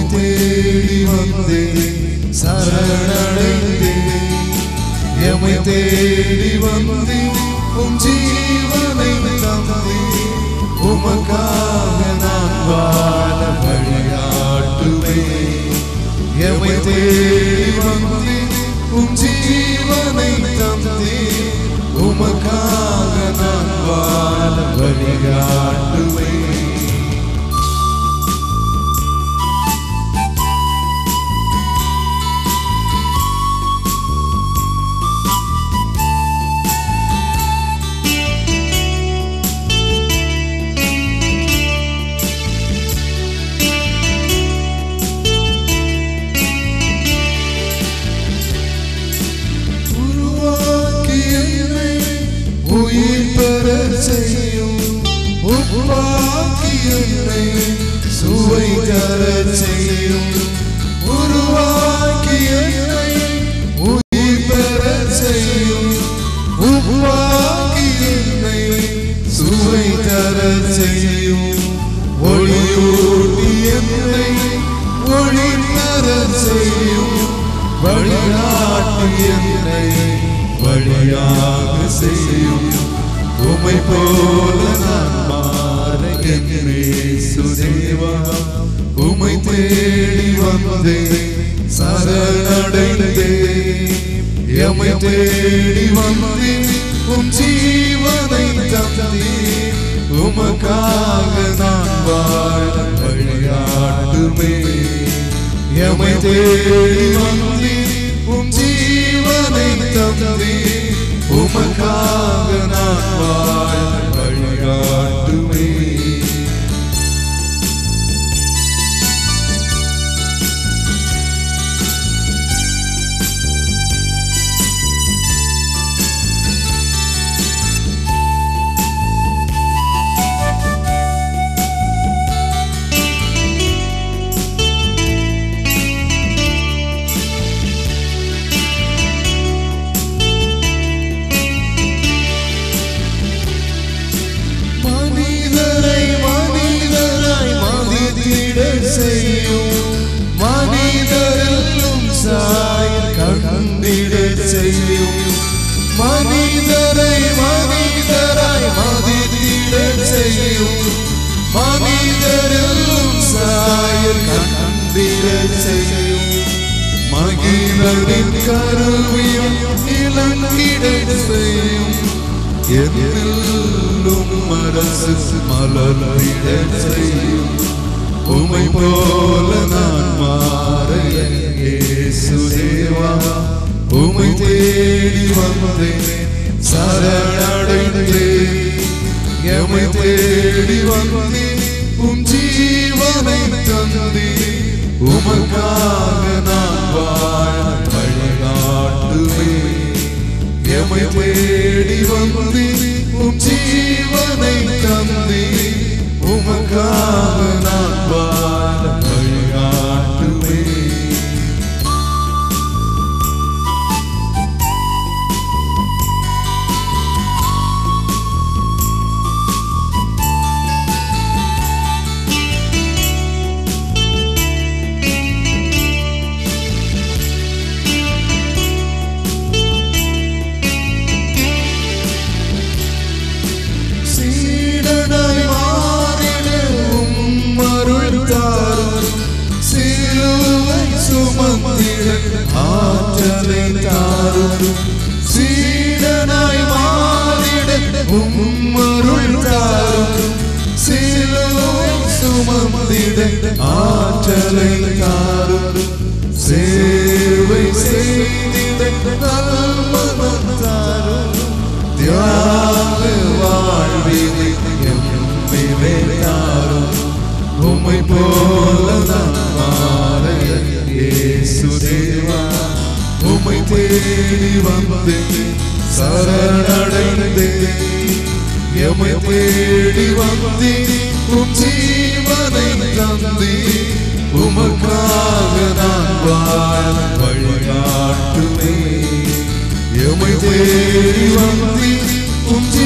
தேடி வந்தேன் சரணடைந்தேன் எமை தேடி வந்தேன் உம் ஜீவனை தந்தேன் உமக்காக நான் வாழ வழிகாட்டுவேன் எமை தேடி வந்தேன் உம் ஜீவனை தந்தேன் உமக்காக நான் வாழ வழிகாட்டுவேன் உருவாக்கி என்னை உயிர் பெறச் செய்யும் உருவாக்கி என்னை சுவை தரச் செய்யும் உருவாக்கி என்னை உயிர் பெறச் செய்யும் உருவாக்கி என்னை சுவை தரச் செய்யும் ஒளியூட்டி என்னை ஒளி தரச் செய்யும் வழிகாட்டி என்னை வழியாக செய்யும் உமை போல நான் மாற என்னே சுதேவா உமை தேடி வந்தேன் சரணடைந்தேன் எமை தேடி வந்தேன் உம் ஜீவனை தந்தேன் உமக்காக நான் வாழ வழிகாட்டுமே எமை தேடி வந்தேன் உம் ஜீவனை தந்தேன் உமக்காக நான் வாழ வழிகாட்டுமே மனிதரை மனிதராய் மதித்திட செய்யும் மனிதரெல்லும் சாயல் கண்டிட செய்யும் மனிதரை மனிதராய் மதித்திட செய்யும் மனிதரெல்லும் சாயல் கண்டிட செய்யும் மகிழனின் கருவியும் இளங்கிட செய்யும் எதிலும் அரசு மலர்ந்திட செய்யும் உமை போல நான் மாற இயேசுதேவா உமை தேடி வந்தேன் சரணடைந்தேன் எமை தேடி வந்தேன் உம் ஜீவனை தந்தேன் உமக்காக நான் வாழ வழிகாட்டுவேன் எமை தேடி வந்தேன் உம் ஜீவனை தந்தேன் உமக்காக நான் வாழ வழிகாட்டுவேன் சீடனாய் மாறிட உம் அருள் தாரும் சிலுவை சுமந்திட ஆற்றலை தாரும் சீடனாய் மாறிட உம் அருள் தாரும் சிலுவை சுமந்திட ஆற்றலை தாரும் சேவை செய்திட நல்மனம் தாரும் தியாக வாழ்வினை எம்மிலே தாரும் உம்மை போல நான் மாற இயேசுதேவா உம்மை தேடி வந்தேன் சரணடைந்தேன் எம்மை தேடி வந்தேன் உம் ஜீவனை தந்தேன் உமக்காக நான் வாழ வழிகாட்டுவேன் எமை தேடி வந்தேன் உம்